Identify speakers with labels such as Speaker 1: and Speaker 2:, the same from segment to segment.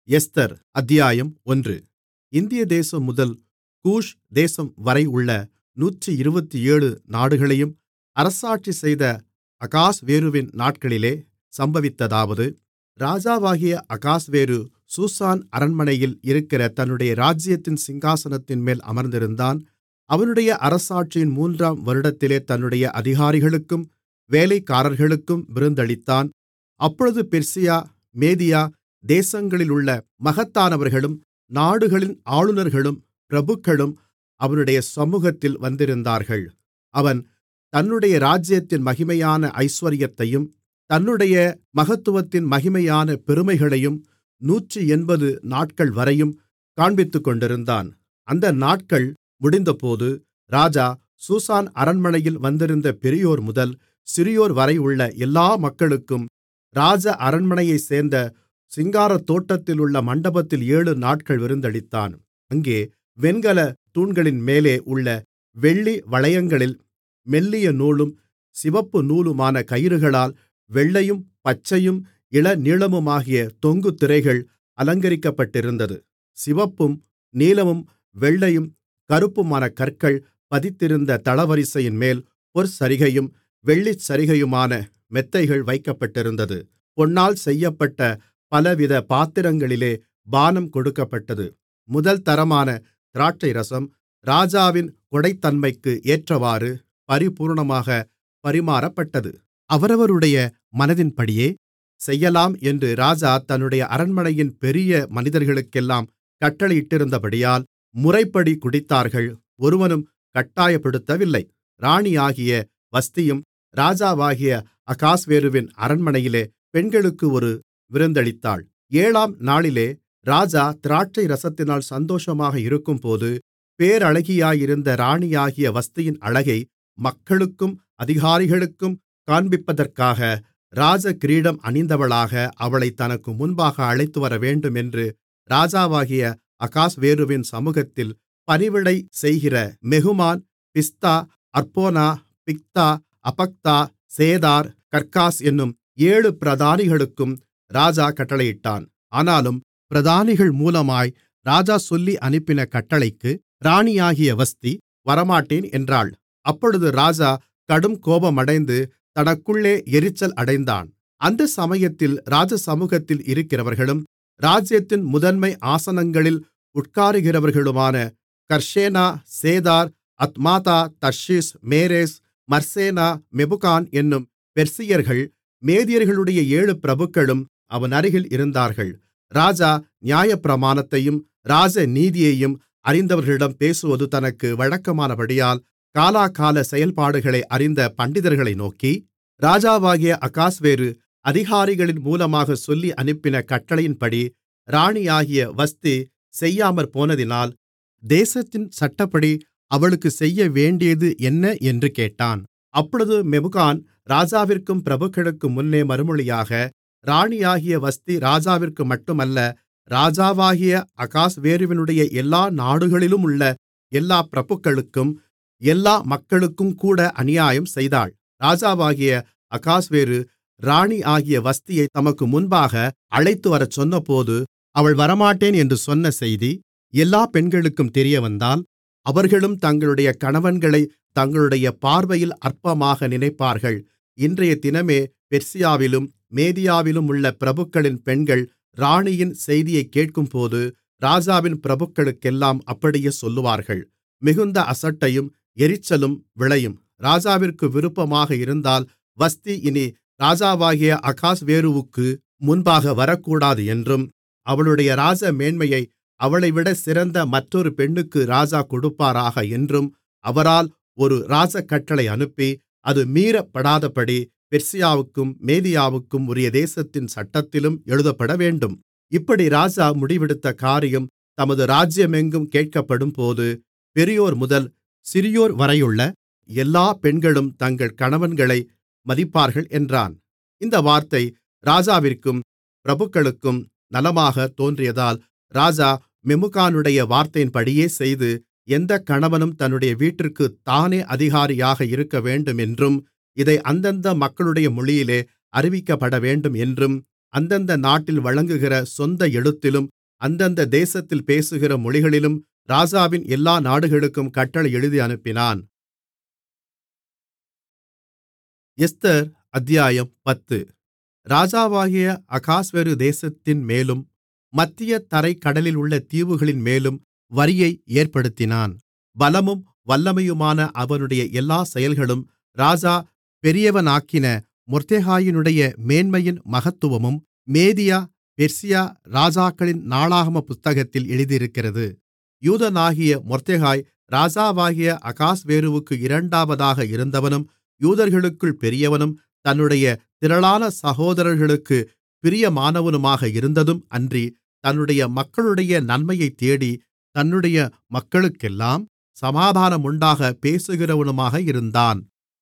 Speaker 1: Esther அத்தியாயம் ஒன்று இந்திய தேசம் முதல் கூஷ் தேசம் வரை உள்ள நூற்று இருபத்தேழு நாடுகளையும் அரசாட்சி செய்த அகாஸ்வேருவின் நாட்களிலே சம்பவித்ததாவது ராஜாவாகிய அகாஸ்வேரு சூசான் அரண்மனையில் இருக்கிற தன்னுடைய ராஜ்யத்தின் சிங்காசனத்தின்மேல் அமர்ந்திருந்தான் அவனுடைய அரசாட்சியின் மூன்றாம் வருடத்திலே தன்னுடைய அதிகாரிகளுக்கும் வேலைக்காரர்களுக்கும் விருந்தளித்தான் அப்பொழுது பெர்சியா மேதியா தேசங்களிலுள்ள மகத்தானவர்களும் நாடுகளின் ஆளுநர்களும் பிரபுக்களும் அவனுடைய சமுகத்தில் வந்திருந்தார்கள் அவன் தன்னுடைய ராஜ்யத்தின் மகிமையான ஐசுவரியத்தையும் தன்னுடைய மகத்துவத்தின் மகிமையான பெருமைகளையும் நூற்று எண்பது நாட்கள்வரையும் காண்பித்துக்கொண்டிருந்தான் அந்த நாட்கள் முடிந்தபோது ராஜா சூசான் அரண்மனையில் வந்திருந்த பெரியோர்முதல் சிறியோர்வரையுள்ள எல்லா மக்களுக்கும் ராஜ அரண்மனையைச் சேர்ந்த சிங்காரத்தோட்டத்திலுள்ள மண்டபத்தில் ஏழு நாட்கள் விருந்தளித்தான் அங்கே வெண்கலத் தூண்களின்மேலே உள்ள வெள்ளி வளையங்களில் மெல்லிய நூலும் சிவப்பு நூலுமான கயிறுகளால் வெள்ளையும் பச்சையும் இளநீலமுமாகிய தொங்கு திரைகள் அலங்கரிக்கப்பட்டிருந்தது சிவப்பும் நீலமும் வெள்ளையும் கறுப்புமான கற்கள் பதித்திருந்த தளவரிசையின்மேல் பொற்சரிகையும் வெள்ளிச்சரிகையுமான மெத்தைகள் வைக்கப்பட்டிருந்தது பொன்னால் செய்யப்பட்ட பலவித பாத்திரங்களிலே பானம் கொடுக்கப்பட்டது முதல் தரமான திராட்சைரசம் ராஜாவின் கொடைத்தன்மைக்கு ஏற்றவாறு பரிபூரணமாகப் பரிமாறப்பட்டது அவரவருடைய மனதின்படியே செய்யலாம் என்று ராஜா தன்னுடைய அரண்மனையின் பெரிய மனிதர்களுக்கெல்லாம் கட்டளையிட்டிருந்தபடியால் முறைப்படி குடித்தார்கள் ஒருவனும் கட்டாயப்படுத்தவில்லை ராணியாகிய வஸ்தியும் ராஜாவாகிய அகாஸ்வேருவின் அரண்மனையிலே பெண்களுக்கு ஒரு விருந்தளித்தாள் ஏழாம் நாளிலே ராஜா திராட்சை ரசத்தினால் சந்தோஷமாக இருக்கும்போது பேரழகியாயிருந்த ராணியாகிய வஸ்தியின் அழகை மக்களுக்கும் அதிகாரிகளுக்கும் காண்பிப்பதற்காக ராஜகிரீடம் அணிந்தவளாக அவளைத் தனக்கு முன்பாக அழைத்துவரவேண்டும் என்று ராஜாவாகிய அகாஸ்வேருவின் சமுகத்தில் பணிவிடை செய்கிற மெகுமான் Biztha Harbona Bigtha Abagtha Zethar Carcas என்னும் ஏழு பிரதானிகளுக்கும் ராஜா கட்டளையிட்டான் ஆனாலும் பிரதானிகள் மூலமாய் ராஜா சொல்லி அனுப்பின கட்டளைக்கு ராணியாகிய வஸ்தி வரமாட்டேன் என்றாள் அப்பொழுது ராஜா கடும் கோபமடைந்து தனக்குள்ளே எரிச்சல் அடைந்தான் அந்த சமயத்தில் ராஜசமுகத்தில் இருக்கிறவர்களும் ராஜ்யத்தின் முதன்மை ஆசனங்களில் உட்காருகிறவர்களுமான கர்ஷேனா சேதார் அத்மாதா தர்ஷீஸ் மேரேஸ் மர்சேனா மெபுகான் என்னும் பெர்சியர்கள் மேதியர்களுடைய ஏழு பிரபுக்களும் அவன் அருகில் இருந்தார்கள் ராஜா நியாயப்பிரமாணத்தையும் ராஜநீதியையும் அறிந்தவர்களிடம் பேசுவது தனக்கு வழக்கமானபடியால் காலாகால செயல்பாடுகளை அறிந்த பண்டிதர்களை நோக்கி ராஜாவாகிய அகாஸ்வேரு அதிகாரிகளின் மூலமாக சொல்லி அனுப்பின கட்டளையின்படி ராணியாகிய வஸ்தி செய்யாமற் போனதினால் தேசத்தின் சட்டப்படி அவளுக்கு செய்யவேண்டியது என்ன என்று கேட்டான் அப்பொழுது மெமுகான் ராஜாவிற்கும் பிரபுக்களுக்கும் முன்னே மறுமொழியாக ராணியாகிய வஸ்தி ராஜாவிற்கு மட்டுமல்ல ராஜாவாகிய அகாஸ்வேருவினுடைய எல்லா நாடுகளிலும் உள்ள எல்லா பிரபுக்களுக்கும் எல்லா மக்களுக்கும் கூட அநியாயம் செய்தாள் ராஜாவாகிய அகாஸ்வேரு ராணியாகிய வஸ்தியை தமக்கு முன்பாக அழைத்துவரச் சொன்னபோது அவள் வரமாட்டேன் என்று சொன்ன செய்தி எல்லா பெண்களுக்கும் தெரியவந்தால் அவர்களும் தங்களுடைய கணவன்களை தங்களுடைய பார்வையில் அற்பமாக நினைப்பார்கள் இன்றைய தினமே பெர்சியாவிலும் மேதியாவிலும் உள்ள பிரபுக்களின் பெண்கள் ராணியின் செய்தியைக் கேட்கும்போது ராஜாவின் பிரபுக்களுக்கெல்லாம் அப்படியே சொல்லுவார்கள் மிகுந்த அசட்டையும் எரிச்சலும் விளையும் ராஜாவிற்கு விருப்பமாக இருந்தால் வஸ்தி இனி ராஜாவாகிய அகாஸ்வேருவுக்கு முன்பாக வரக்கூடாது என்றும் அவளுடைய ராஜ மேன்மையை அவளைவிட சிறந்த மற்றொரு பெண்ணுக்கு ராஜா கொடுப்பாராக என்றும் அவரால் ஒரு ராஜகட்டளை அனுப்பி அது மீறப்படாதபடி பெர்சியாவுக்கும் மேதியாவுக்கும் உரிய தேசத்தின் சட்டத்திலும் எழுதப்படவேண்டும் இப்படி ராஜா முடிவெடுத்த காரியம் தமது ராஜ்யமெங்கும் கேட்கப்படும்போது பெரியோர் முதல் சிறியோர் வரையுள்ள எல்லா பெண்களும் தங்கள் கணவன்களை மதிப்பார்கள் என்றான் இந்த வார்த்தை ராஜாவிற்கும் பிரபுக்களுக்கும் நலமாக தோன்றியதால் ராஜா மெமுகானுடைய வார்த்தையின்படியே செய்து எந்தக் கணவனும் தன்னுடைய வீட்டிற்குத் தானே அதிகாரியாக இருக்கவேண்டும் என்றும் இதை அந்தந்த மக்களுடைய மொழியிலே அறிவிக்கப்படவேண்டும் என்றும் அந்தந்த நாட்டில் வழங்குகிற சொந்த எழுத்திலும் அந்தந்த தேசத்தில் பேசுகிற மொழிகளிலும் ராஜாவின் எல்லா நாடுகளுக்கும் கட்டளை எழுதி அனுப்பினான் எஸ்தர் அத்தியாயம் பத்து ராஜாவாகிய அகாஸ்வேரு தேசத்தின் மேலும் மத்திய தரைக் கடலில் உள்ள தீவுகளின் மேலும் வரியை ஏற்படுத்தினான் பலமும் வல்லமையுமான அவனுடைய எல்லா செயல்களும் ராஜா பெரியவனாக்கின மொர்தெகாயினுடைய மேன்மையின் மகத்துவமும் மேதியா பெர்சியா ராஜாக்களின் நாளாகம புத்தகத்தில் எழுதியிருக்கிறது யூதனாகிய மொர்தெகாய் ராஜாவாகிய அகாஸ்வேருவுக்கு இரண்டாவதாக இருந்தவனும் யூதர்களுக்குள் பெரியவனும் தன்னுடைய திரளான சகோதரர்களுக்குப் பிரியமானவனுமாக இருந்ததும் அன்றி தன்னுடைய மக்களுடைய நன்மையைத் தேடி தன்னுடைய மக்களுக்கெல்லாம் சமாதானமுண்டாகப் பேசுகிறவனுமாக இருந்தான்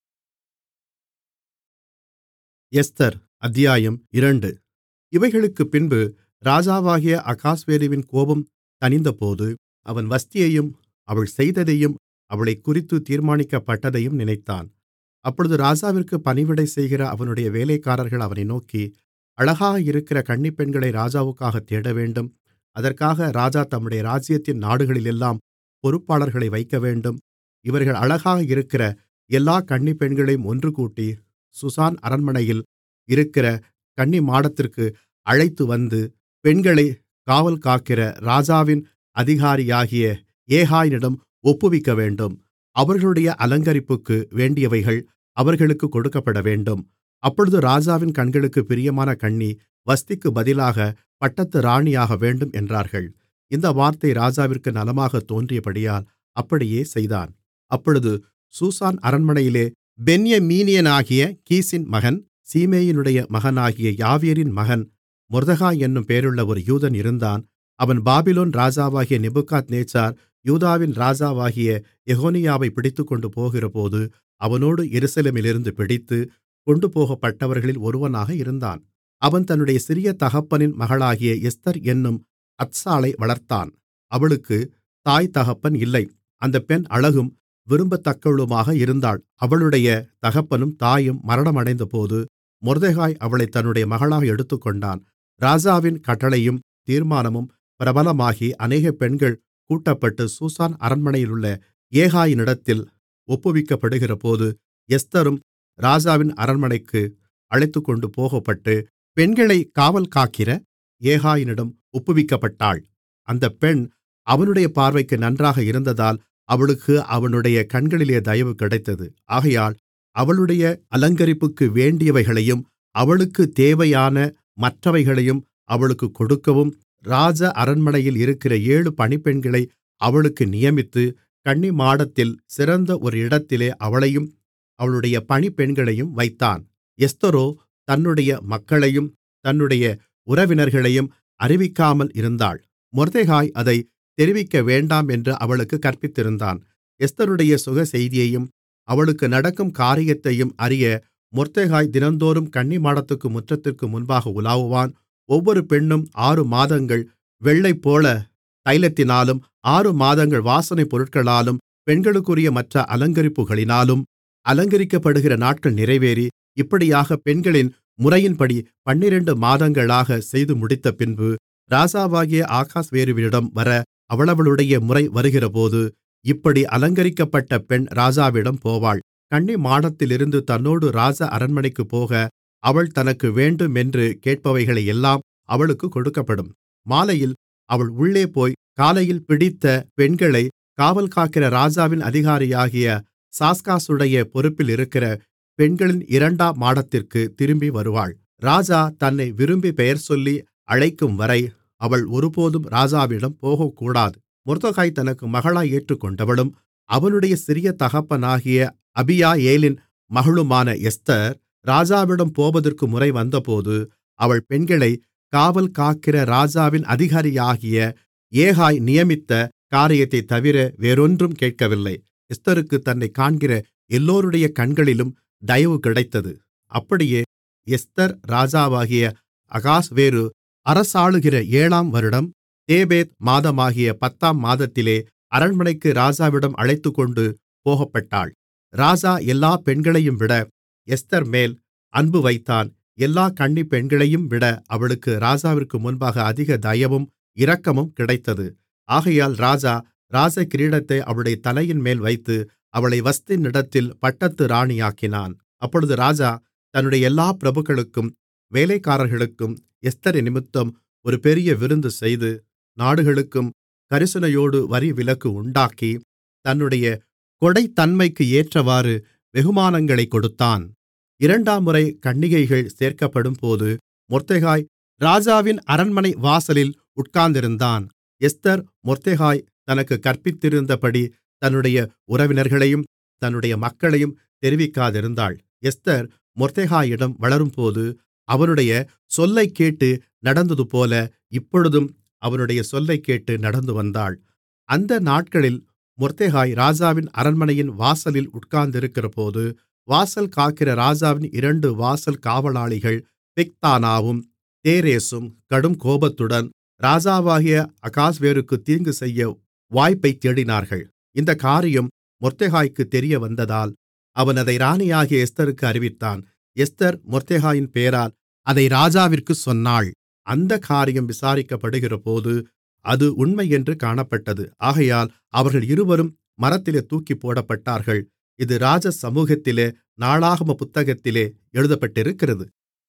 Speaker 1: எஸ்தர் அத்தியாயம் இரண்டு இவைகளுக்குப்பின்பு ராஜாவாகிய அகாஸ்வேருவின் கோபம் தணிந்தபோது அவன் வஸ்தியையும் அவள் செய்ததையும் அவளைக்குறித்துத் தீர்மானிக்கப்பட்டதையும் நினைத்தான் அப்பொழுது ராஜாவிற்குப் பணிவிடை செய்கிற அவனுடைய வேலைக்காரர்கள் அவனை நோக்கி அழகாக இருக்கிற கன்னிப்பெண்களை ராஜாவுக்காகத் தேடவேண்டும் அதற்காக ராஜா தம்முடைய ராஜ்யத்தின் நாடுகளிலெல்லாம் பொறுப்பாளர்களை வைக்கவேண்டும் இவர்கள் அழகாக இருக்கிற எல்லாக் கன்னிப்பெண்களையும் ஒன்றுகூட்டி சுசான் அரண்மனையில் இருக்கிற கன்னிமாடத்திற்கு அழைத்துவந்து பெண்களைக் காவல்காக்கிற ராஜாவின் அதிகாரியாகிய ஏகாயனிடம் ஒப்புவிக்கவேண்டும் அவர்களுடைய அலங்கரிப்புக்கு வேண்டியவைகள் அவர்களுக்குக் கொடுக்கப்படவேண்டும் அப்பொழுது ராஜாவின் கண்களுக்குப் பிரியமான கன்னி வஸ்திக்குப் பதிலாக பட்டத்து ராணியாக வேண்டும் என்றார்கள் இந்த வார்த்தை ராஜாவிற்கு நலமாகத் தோன்றியபடியால் அப்படியே செய்தான் அப்பொழுது சூசான் அரண்மனையிலே பென்யமீனியனாகிய கீசின் மகன் சீமேயினுடைய மகனாகிய யாவீரின் மகன் மொர்தெகாய் என்னும் பெயருள்ள ஒரு யூதன் இருந்தான் அவன் பாபிலோன் ராஜாவாகிய நேபுகாத்நேச்சார் யூதாவின் ராஜாவாகிய எகொனியாவைப் பிடித்துக்கொண்டு போகிறபோது அவனோடு எருசலேமிலிருந்து பிடித்து கொண்டுபோகப்பட்டவர்களில் ஒருவனாக இருந்தான் அவன் தன்னுடைய சிறிய தகப்பனின் மகளாகிய எஸ்தர் என்னும் அத்சாளை வளர்த்தான் அவளுக்குத் தாய் தகப்பன் இல்லை அந்தப் பெண் அழகும் விரும்பத்தக்கவளுமாக இருந்தாள் அவளுடைய தகப்பனும் தாயும் மரணமடைந்தபோது மொர்தெகாய் அவளைத் தன்னுடைய மகளாக எடுத்துக்கொண்டான் ராஜாவின் கட்டளையும் தீர்மானமும் பிரபலமாகி அநேக பெண்கள் கூட்டப்பட்டு சூசான் அரண்மனையிலுள்ள ஏகாயினிடத்தில் ஒப்புவிக்கப்படுகிறபோது எஸ்தரும் ராஜாவின் அரண்மனைக்கு அழைத்துக்கொண்டு போகப்பட்டு பெண்களைக் காவல்காக்கிற ஏகாயினிடம் ஒப்புவிக்கப்பட்டாள் அந்தப் பெண் அவனுடைய பார்வைக்கு நன்றாக இருந்ததால் அவளுக்கு அவனுடைய கண்களிலே தயவு கிடைத்தது ஆகையால் அவளுடைய அலங்கரிப்புக்கு வேண்டியவைகளையும் அவளுக்குத் தேவையான மற்றவைகளையும் அவளுக்குக் கொடுக்கவும் ராஜ அரண்மனையில் இருக்கிற ஏழு பணிப்பெண்களை அவளுக்கு நியமித்து கன்னிமாடத்தில் சிறந்த ஒரு இடத்திலே அவளையும் அவளுடைய பணிப்பெண்களையும் வைத்தான் எஸ்தரோ தன்னுடைய மக்களையும் தன்னுடைய உறவினர்களையும் அறிவிக்காமல் இருந்தாள் மொர்தெகாய் அதைத் தெரிவிக்கவேண்டாம் என்று அவளுக்குக் கற்பித்திருந்தான் எஸ்தருடைய சுகசெய்தியையும் அவளுக்கு நடக்கும் காரியத்தையும் அறிய மொர்தெகாய் தினந்தோறும் கன்னிமாடத்துக்கு முற்றத்திற்கு முன்பாக உலாவுவான் ஒவ்வொரு பெண்ணும் ஆறு மாதங்கள் வெள்ளைப்போள தைலத்தினாலும் ஆறு மாதங்கள் வாசனைப் பொருட்களாலும் பெண்களுக்குரிய மற்ற அலங்கரிப்புகளினாலும் அலங்கரிக்கப்படுகிற நாட்கள் நிறைவேறி இப்படியாக பெண்களின் முறையின்படி பன்னிரண்டு மாதங்களாக செய்து முடித்தபின்பு ராஜாவாகிய ஆகாஸ்வேருவினிடம் வர அவளவளுடைய முறை வருகிறபோது இப்படி அலங்கரிக்கப்பட்ட பெண் ராஜாவிடம் போவாள் கன்னிமாடத்திலிருந்து தன்னோடு ராஜ அரண்மனைக்குப் போக அவள் தனக்கு வேண்டுமென்று கேட்பவைகளையெல்லாம் அவளுக்குக் கொடுக்கப்படும் மாலையில் அவள் உள்ளே போய் காலையில் பிடித்த பெண்களைக் காவல்காக்கிற ராஜாவின் அதிகாரியாகிய சாஸ்காசுடைய பொறுப்பில் இருக்கிற பெண்களின் இரண்டாம் மாடத்திற்குத் திரும்பி வருவாள் ராஜா தன்னை விரும்பி பெயர்சொல்லி அழைக்கும்வரை அவள் ஒருபோதும் ராஜாவிடம் போகக்கூடாது மொர்தெகாய் தனக்கு மகளாய் ஏற்றுக்கொண்டவளும் அவனுடைய சிறிய தகப்பனாகிய அபியாயேலின் மகளுமான எஸ்தர் ராஜாவிடம் போவதற்கு முறை வந்தபோது அவள் பெண்களைக் காவல்காக்கிற ராஜாவின் அதிகாரியாகிய ஏகாய் நியமித்த காரியத்தைத் தவிர வேறொன்றும் கேட்கவில்லை எஸ்தருக்குத் தன்னைக் காண்கிற எல்லோருடைய கண்களிலும் தயவு கிடைத்தது அப்படியே எஸ்தர் ராஜாவாகிய அகாஸ்வேரு அரசாளுகிற ஏழாம் வருடம் தேபேத் மாதமாகிய பத்தாம் மாதத்திலே அரண்மனைக்கு ராஜாவிடம் அழைத்துக்கொண்டு போகப்பட்டாள் ராஜா எல்லா பெண்களையும்விட எஸ்தர்மேல் அன்பு வைத்தான் எல்லாக் கன்னிப்பெண்களையும்விட அவளுக்கு ராஜாவிற்கு முன்பாக அதிக தயவும் இரக்கமும் கிடைத்தது ஆகையால் ராஜா ராஜகிரீடத்தை அவளுடைய தலையின்மேல் வைத்து அவளை வஸ்தியினிடத்தில் பட்டத்து ராணியாக்கினான் அப்பொழுது ராஜா தன்னுடைய எல்லா பிரபுக்களுக்கும் வேலைக்காரர்களுக்கும் எஸ்தரினிமித்தம் ஒரு பெரிய விருந்து செய்து நாடுகளுக்கும் கரிசனையோடு வரிவிலக்கு உண்டாக்கி தன்னுடைய கொடைத்தன்மைக்கு ஏற்றவாறு வெகுமானங்களைக் கொடுத்தான் இரண்டாம் முறை கன்னிகைகள் சேர்க்கப்படும்போது மொர்தெகாய் ராஜாவின் அரண்மனை வாசலில் உட்கார்ந்திருந்தான் எஸ்தர் மொர்தெகாய் தனக்கு கற்பித்திருந்தபடி தன்னுடைய உறவினர்களையும் தன்னுடைய மக்களையும் தெரிவிக்காதிருந்தாள் எஸ்தர் மொர்தெகாயிடம் வளரும்போது அவனுடைய சொல்லைக் கேட்டு நடந்ததுபோல இப்பொழுதும் அவனுடைய சொல்லைக் கேட்டு நடந்து வந்தாள் அந்த நாட்களில் மொர்தெகாய் ராஜாவின் அரண்மனையின் வாசலில் உட்கார்ந்திருக்கிறபோது வாசல் காக்கிற ராஜாவின் இரண்டு வாசல் காவலாளிகள் பிக்தானாவும் தேரேசும் கடும் கோபத்துடன் ராஜாவாகிய அகாஸ்வேருக்கு தீங்கு செய்ய வாய்ப்பைத் தேடினார்கள் இந்த காரியம் மொர்தெகாய்க்கு தெரியவந்ததால் அவன் அதை ராணியாகிய எஸ்தருக்கு அறிவித்தான் எஸ்தர் மொர்தெகாயின் பேரால் அதை ராஜாவிற்குச் சொன்னாள் அந்த காரியம் விசாரிக்கப்படுகிறபோது அது உண்மையென்று காணப்பட்டது ஆகையால் அவர்கள் இருவரும் மரத்திலே தூக்கிப்போடப்பட்டார்கள் இது ராஜ சமூகத்திலே நாளாகம புத்தகத்திலே எழுதப்பட்டிருக்கிறது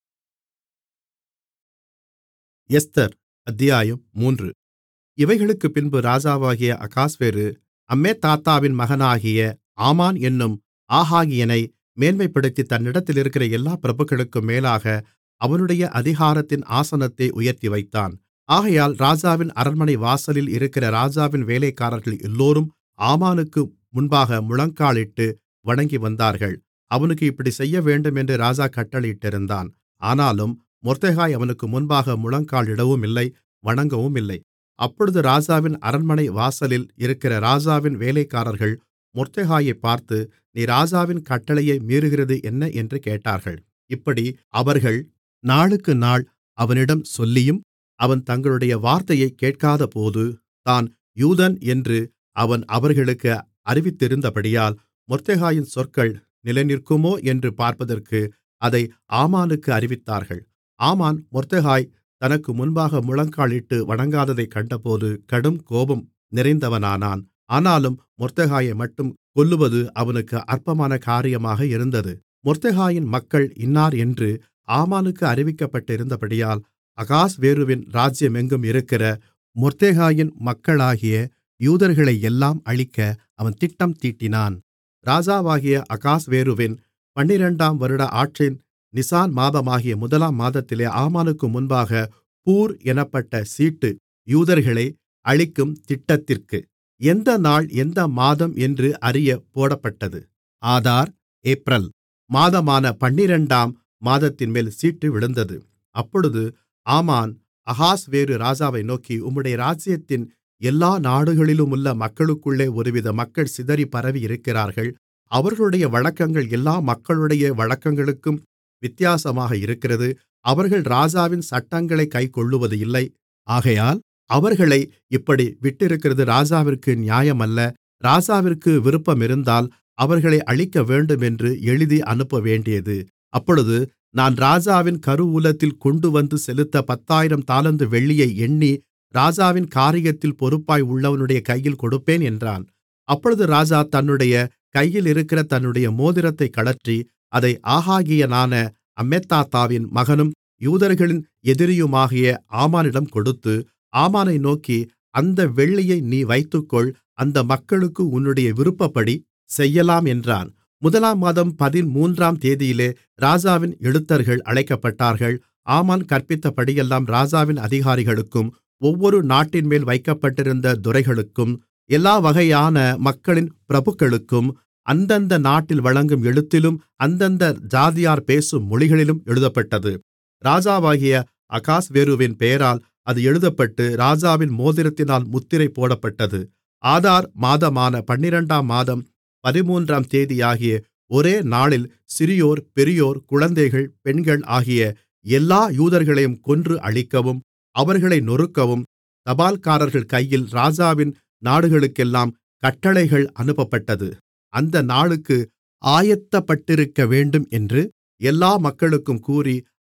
Speaker 1: எஸ்தர் அத்தியாயம் மூன்று இவைகளுக்குப் பின்பு ராஜாவாகிய அகாஸ்வேரு அம்மேதாத்தாவின் மகனாகிய ஆமான் என்னும் ஆகாகியனை மேன்மைப்படுத்தி தன்னிடத்தில் இருக்கிற எல்லா பிரபுக்களுக்கும் மேலாக அவனுடைய அதிகாரத்தின் ஆசனத்தை உயர்த்தி வைத்தான் ஆகையால் ராஜாவின் அரண்மனை வாசலில் இருக்கிற ராஜாவின் வேலைக்காரர்கள் எல்லோரும் ஆமானுக்கு முன்பாக முழங்காலிட்டு வணங்கி வந்தார்கள் அவனுக்கு இப்படி செய்யவேண்டும் என்று ராஜா கட்டளையிட்டிருந்தான் ஆனாலும் மொர்தெகாய் அவனுக்கு முன்பாக முழங்காலிடவும் இல்லை வணங்கவும் இல்லை அப்பொழுது ராஜாவின் அரண்மனை வாசலில் இருக்கிற ராஜாவின் வேலைக்காரர்கள் மொர்தெகாயைப் பார்த்து நீ ராஜாவின் கட்டளையை மீறுகிறது என்ன என்று கேட்டார்கள் இப்படி அவர்கள் நாளுக்கு நாள் அவனிடம் சொல்லியும் அவன் தங்களுடைய வார்த்தையைக் கேட்காதபோது தான் யூதன் என்று அவன் அவர்களுக்கு அறிவித்திருந்தபடியால் மொர்தெகாயின் சொற்கள் நிலைநிற்குமோ என்று பார்ப்பதற்கு அதை ஆமானுக்கு அறிவித்தார்கள் ஆமான் மொர்தெகாய் தனக்கு முன்பாக முழங்காலிட்டு வணங்காததைக் கண்டபோது கடும் கோபம் நிறைந்தவனானான் ஆனாலும் மொர்தெகாயை மட்டும் கொல்லுவது அவனுக்கு அற்பமான காரியமாக இருந்தது மொர்தெகாயின் மக்கள் இன்னார் என்று ஆமானுக்கு அறிவிக்கப்பட்டிருந்தபடியால் அகாஸ்வேருவின் ராஜ்யமெங்கும் இருக்கிற மொர்தெகாயின் மக்களாகிய யூதர்களையெல்லாம் அழிக்க அவன் திட்டம் தீட்டினான் ராஜாவாகிய அகாஸ்வேருவின் பன்னிரண்டாம் வருட ஆட்சியின் நிசான் மாதமாகிய முதலாம் மாதத்திலே ஆமானுக்கு முன்பாக பூர் எனப்பட்ட சீட்டு யூதர்களை அழிக்கும் திட்டத்திற்கு எந்த நாள் எந்த மாதம் என்று அறிய போடப்பட்டது ஆதார் ஏப்ரல் மாதமான பன்னிரண்டாம் மாதத்தின்மேல் சீட்டு விழுந்தது அப்பொழுது ஆமான் அகாஸ்வேரு ராஜாவை நோக்கி உம்முடைய ராஜ்யத்தின் எல்லா நாடுகளிலுமுள்ள மக்களுக்குள்ளே ஒருவித மக்கள் சிதறி பரவியிருக்கிறார்கள் அவர்களுடைய வழக்கங்கள் எல்லா மக்களுடைய வழக்கங்களுக்கும் வித்தியாசமாக இருக்கிறது அவர்கள் ராஜாவின் சட்டங்களைக் கைக்கொள்ளுவது இல்லை ஆகையால் அவர்களை இப்படி விட்டிருக்கிறது ராஜாவிற்கு நியாயமல்ல ராஜாவிற்கு விருப்பமிருந்தால் அவர்களை அழிக்கவேண்டும் என்று எழுதி அனுப்பவேண்டியது அப்பொழுது நான் ராஜாவின் கருவூலத்தில் கொண்டுவந்து செலுத்த பத்தாயிரம் தாலந்து வெள்ளியை எண்ணி ராஜாவின் காரியத்தில் பொறுப்பாய் உள்ளவனுடைய கையில் கொடுப்பேன் என்றான் அப்பொழுது ராஜா தன்னுடைய கையில் இருக்கிற தன்னுடைய மோதிரத்தைக் கழற்றி அதை ஆகாகியனான அம்மெத்தாத்தாவின் மகனும் யூதர்களின் எதிரியுமாகிய ஆமானிடம் கொடுத்து ஆமானை நோக்கி அந்த வெள்ளியை நீ வைத்துக்கொள் அந்த மக்களுக்கு உன்னுடைய விருப்பப்படி செய்யலாம் என்றான் முதலாம் மாதம் பதிமூன்றாம் தேதியிலே ராஜாவின் எழுத்தர்கள் அழைக்கப்பட்டார்கள் ஆமான் கற்பித்தபடியெல்லாம் ராஜாவின் அதிகாரிகளுக்கும் ஒவ்வொரு நாட்டின்மேல் வைக்கப்பட்டிருந்த துரைகளுக்கும் எல்லா வகையான மக்களின் பிரபுக்களுக்கும் அந்தந்த நாட்டில் வழங்கும் எழுத்திலும் அந்தந்த ஜாதியார் பேசும் மொழிகளிலும் எழுதப்பட்டது ராஜாவாகிய அகாஸ்வேருவின் பெயரால் அது எழுதப்பட்டு ராஜாவின் மோதிரத்தினால் முத்திரை போடப்பட்டது ஆதார் மாதமான பன்னிரண்டாம் மாதம் பதிமூன்றாம் தேதியாகிய ஒரே நாளில் சிறியோர் பெரியோர் குழந்தைகள் பெண்கள் ஆகிய எல்லா யூதர்களையும் கொன்று அழிக்கவும் அவர்களை நொறுக்கவும் தபால்காரர்கள் கையில் ராஜாவின் நாடுகளுக்கெல்லாம் கட்டளைகள் அனுப்பப்பட்டது அந்த நாளுக்கு ஆயத்தப்பட்டிருக்கவேண்டும் என்று எல்லா மக்களுக்கும் கூறி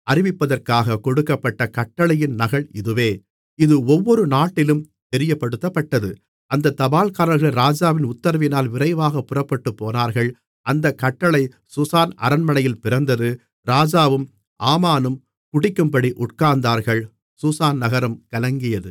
Speaker 1: அறிவிப்பதற்காக கொடுக்கப்பட்ட கட்டளையின் நகல் இதுவே இது ஒவ்வொரு நாட்டிலும் தெரியப்படுத்தப்பட்டது அந்த தபால்காரர்கள் ராஜாவின் உத்தரவினால் விரைவாக புறப்பட்டுப் போனார்கள் அந்தக் கட்டளை சூசான் அரண்மனையில் பிறந்தது ராஜாவும் ஆமானும் குடிக்கும்படி உட்கார்ந்தார்கள் சூசான் நகரம் கலங்கியது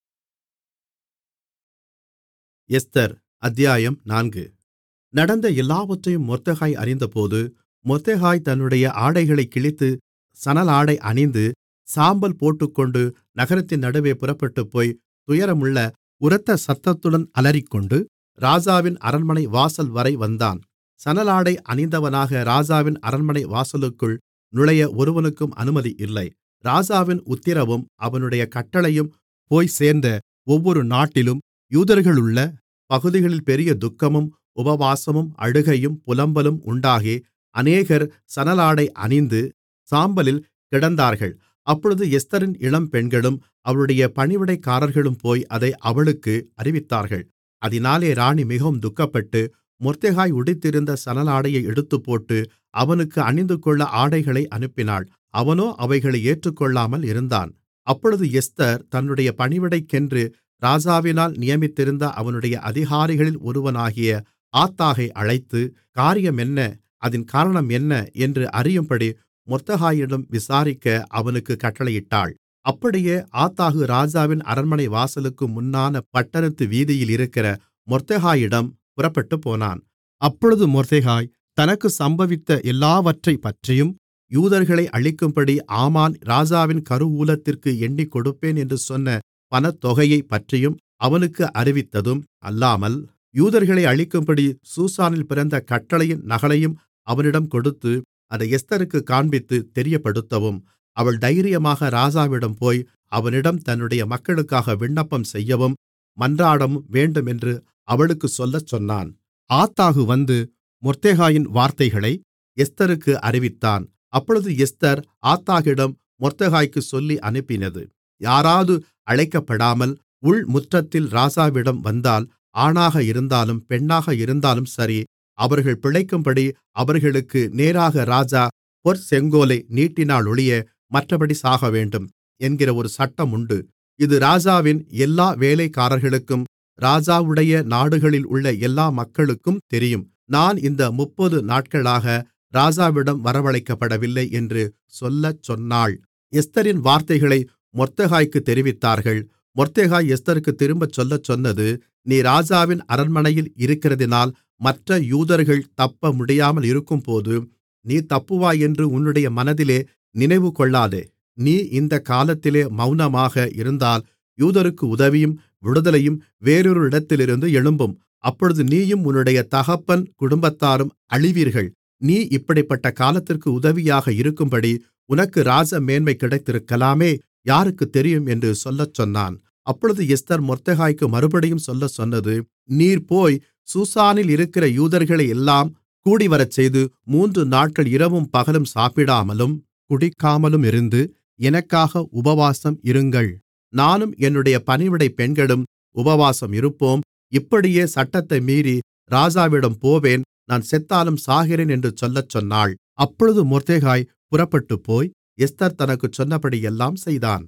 Speaker 1: எஸ்தர் அத்தியாயம் நான்கு நடந்த எல்லாவற்றையும் மொர்தெகாய் அறிந்தபோது மொர்தெகாய் தன்னுடைய ஆடைகளைக் கிழித்து சணலாடை அணிந்து சாம்பல் போட்டுக்கொண்டு நகரத்தின் நடுவே புறப்பட்டுப்போய் துயரமுள்ள உரத்த சத்தத்துடன் அலறிக்கொண்டு ராஜாவின் அரண்மனை வாசல் வரை வந்தான் சணலாடை அணிந்தவனாக ராஜாவின் அரண்மனை வாசலுக்குள் நுழைய ஒருவனுக்கும் அனுமதி இல்லை ராஜாவின் உத்திரவும் அவனுடைய கட்டளையும் போய்ச் சேர்ந்த ஒவ்வொரு நாட்டிலும் யூதர்களுள்ள பகுதிகளில் பெரிய துக்கமும் உபவாசமும் அழுகையும் புலம்பலும் உண்டாகி அநேகர் சணலாடை அணிந்து சாம்பலில் கிடந்தார்கள் அப்பொழுது எஸ்தரின் இளம்பெண்களும் அவளுடைய பணிவிடைக்காரர்களும் போய் அதை அவளுக்கு அறிவித்தார்கள் அதினாலே ராணி மிகவும் துக்கப்பட்டு மொர்தெகாய் உடுத்திருந்த சணலாடையை எடுத்துப்போட்டு அவனுக்கு அணிந்துகொள்ள ஆடைகளை அனுப்பினாள் அவனோ அவைகளை ஏற்றுக்கொள்ளாமல் இருந்தான் அப்பொழுது எஸ்தர் தன்னுடைய பணிவிடைக்கென்று ராஜாவினால் நியமித்திருந்த அவனுடைய அதிகாரிகளில் ஒருவனாகிய ஆத்தாகை அழைத்து காரியமென்ன அதின் காரணம் என்ன என்று அறியும்படி மொர்தெகாயிடம் விசாரிக்க அவனுக்குக் கட்டளையிட்டாள் அப்படியே ஆத்தாகு ராஜாவின் அரண்மனை வாசலுக்கு முன்னான பட்டணத்து வீதியில் இருக்கிற மொர்தெகாயிடம் புறப்பட்டுப்போனான் அப்பொழுது மொர்தெகாய் தனக்கு சம்பவித்த எல்லாவற்றைப்பற்றியும் யூதர்களை அழிக்கும்படி ஆமான் ராஜாவின் கருவூலத்திற்கு எண்ணிக் கொடுப்பேன் என்று சொன்ன பணத்தொகையைப் பற்றியும் அவனுக்கு அறிவித்ததும் அல்லாமல் யூதர்களை அழிக்கும்படி சூசானில் பிறந்த கட்டளையின் நகலையும் அவனிடம் கொடுத்து அதை எஸ்தருக்குக் காண்பித்து தெரியப்படுத்தவும் அவள் தைரியமாக ராஜாவிடம் போய் அவனிடம் தன்னுடைய மக்களுக்காக விண்ணப்பம் செய்யவும் மன்றாடவும் வேண்டுமென்று அவளுக்குச் சொல்லச் சொன்னான் ஆத்தாகு வந்து மொர்தெகாயின் வார்த்தைகளை எஸ்தருக்கு அறிவித்தான் அப்பொழுது எஸ்தர் ஆத்தாகிடம் மொர்தெகாய்க்குச் சொல்லி அனுப்பினது யாராவது அழைக்கப்படாமல் உள்முற்றத்தில் ராஜாவிடம் வந்தால் ஆணாக இருந்தாலும் பெண்ணாக இருந்தாலும் சரி அவர்கள் பிழைக்கும்படி அவர்களுக்கு நேராக ராஜா பொற்செங்கோலை நீட்டினாலொழிய மற்றபடி சாகவேண்டும் என்கிற ஒரு சட்டம் உண்டு இது ராஜாவின் எல்லா வேலைக்காரர்களுக்கும் ராஜாவுடைய நாடுகளில் உள்ள எல்லா மக்களுக்கும் தெரியும் நான் இந்த முப்பது நாட்களாக ராஜாவிடம் வரவழைக்கப்படவில்லை என்று சொல்லச் சொன்னாள் எஸ்தரின் வார்த்தைகளை மொர்தெகாய்க்குத் தெரிவித்தார்கள் மொர்தெகாய் எஸ்தருக்கு திரும்பச் சொல்லச் சொன்னது நீ ராஜாவின் அரண்மனையில் இருக்கிறதினால் மற்ற யூதர்கள் தப்ப முடியாமல் இருக்கும்போது நீ தப்புவாய் என்று உன்னுடைய மனதிலே நினைவுகொள்ளாதே நீ இந்தக் காலத்திலே மௌனமாக இருந்தால் யூதருக்கு உதவியும் விடுதலையும் வேறொரு இடத்திலிருந்து எழும்பும் அப்பொழுது நீயும் உன்னுடைய தகப்பன் குடும்பத்தாரும் அழிவீர்கள் நீ இப்படிப்பட்ட காலத்திற்கு உதவியாக இருக்கும்படி உனக்கு ராஜ மேன்மை கிடைத்திருக்கலாமே யாருக்குத் தெரியும் என்று சொல்லச் சொன்னான் அப்பொழுது எஸ்தர் மொர்தெகாய்க்கு மறுபடியும் சொல்லச் சொன்னது நீர் போய் சூசானில் இருக்கிற யூதர்களை எல்லாம் கூடிவரச்செய்து மூன்று நாட்கள் இரவும் பகலும் சாப்பிடாமலும் குடிக்காமலும் இருந்து எனக்காக உபவாசம் இருங்கள் நானும் என்னுடைய பணிவிடை பெண்களும் உபவாசம் இருப்போம் இப்படியே சட்டத்தை மீறி ராஜாவிடம் போவேன் நான் செத்தாலும் சாகிறேன் என்று சொல்லச் சொன்னாள் அப்பொழுது மொர்தெகாய் புறப்பட்டுப்போய் எஸ்தர் தனக்குச் சொன்னபடியெல்லாம் செய்தான்